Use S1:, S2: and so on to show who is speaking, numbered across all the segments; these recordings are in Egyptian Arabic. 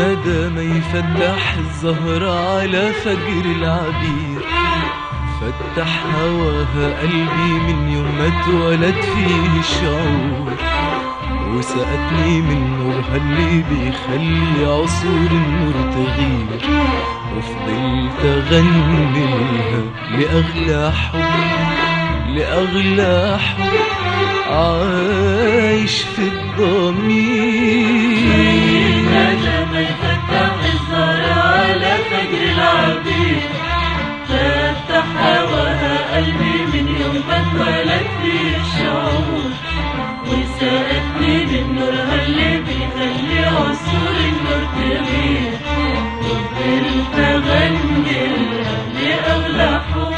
S1: الندى ما يفتح الزهرة على فجر العبير فتح هواها قلبي من يوم ما اتولد فيه الشعور وسقتني من نورها اللي بيخلي عصور النور تغير وفضلت اغني لها لاغلى حب لاغلى حب عايش في الضمير
S2: الندى ما يفتح الزهر على فجر العبيد فتح هواها قلبي من يوم ما اتولد فيه الشعور وسقتني من نورها اللي بيخلي عصور النور تغير وفضلت اغني لها لاغلى حب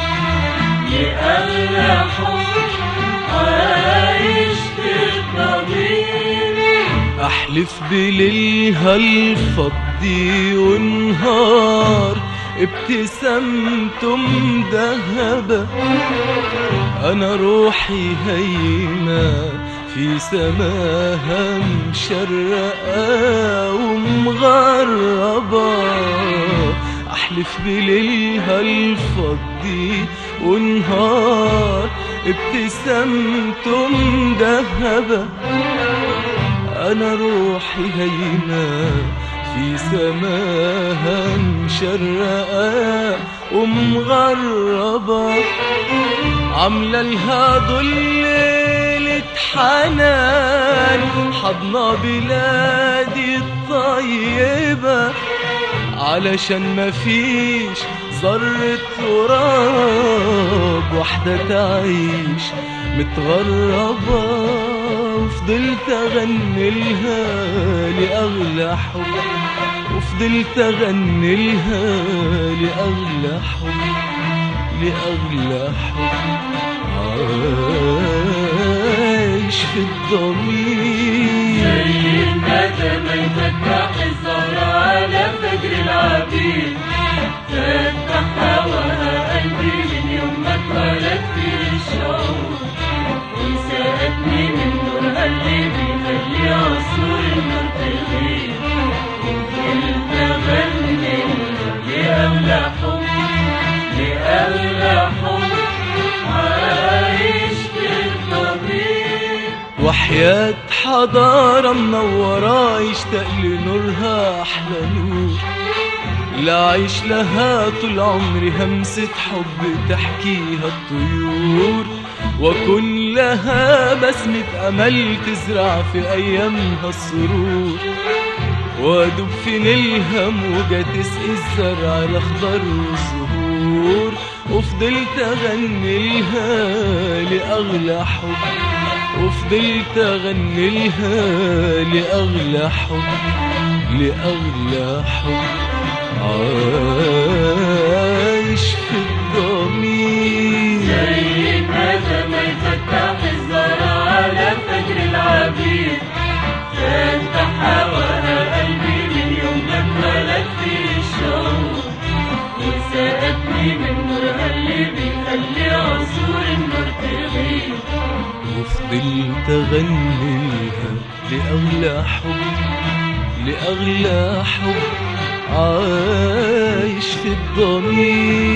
S2: لاغلى حب عايش في الضمير
S1: احلف بليلها الفضي ونهار ابتسامته مدهبة انا روحي هيمة في سماها مشرقة ومغربة احلف بليلها الفضي ونهار ابتسامته مدهبة أنا روحي هيمة في سماها مشرقة ومغربة عاملة لها ضليلة حنان حضنا بلادي الطيبة علشان مفيش ذرة تراب واحدة تعيش متغربة وفضلت أغني لها لأغلى حب وفضلت أغني لها لأغلى حب لأغلى حب عايش في الضمير
S2: زي الندى ما يفتح الزهر على فجر العبيد فتح هواها قلبي من يوم ما اتولد فيه الشعور وسقتني من نورها اللي بيخلي عصور النور تغير وفضلت اغني لها لاغلى حب لاغلى حب عايش في الضمير
S1: وحياة حضارة منورة يشتاق لنورها أحلى نور لا عيش لها طول عمري همسة حب تحكيها الطيور وكن لها بسمة أمل تزرع في أيامها السرور وادوب في نيلها موجة تسقي الزرع الأخضر والزهور وفضلت أغني لها لأغلى حب وفضلت أغني لها لأغلى حب لأغلى حب عايش في الضمير
S2: زي الندى ما يفتح الزهر على فجر العبيد فتح هواها قلبي من يوم ما اتولد فيه الشعور وسقتني من نورها اللي بيخلي عصور النور تغير
S1: وفضلت أغني لها لأغلى حب لأغلى حب عايش في الضمير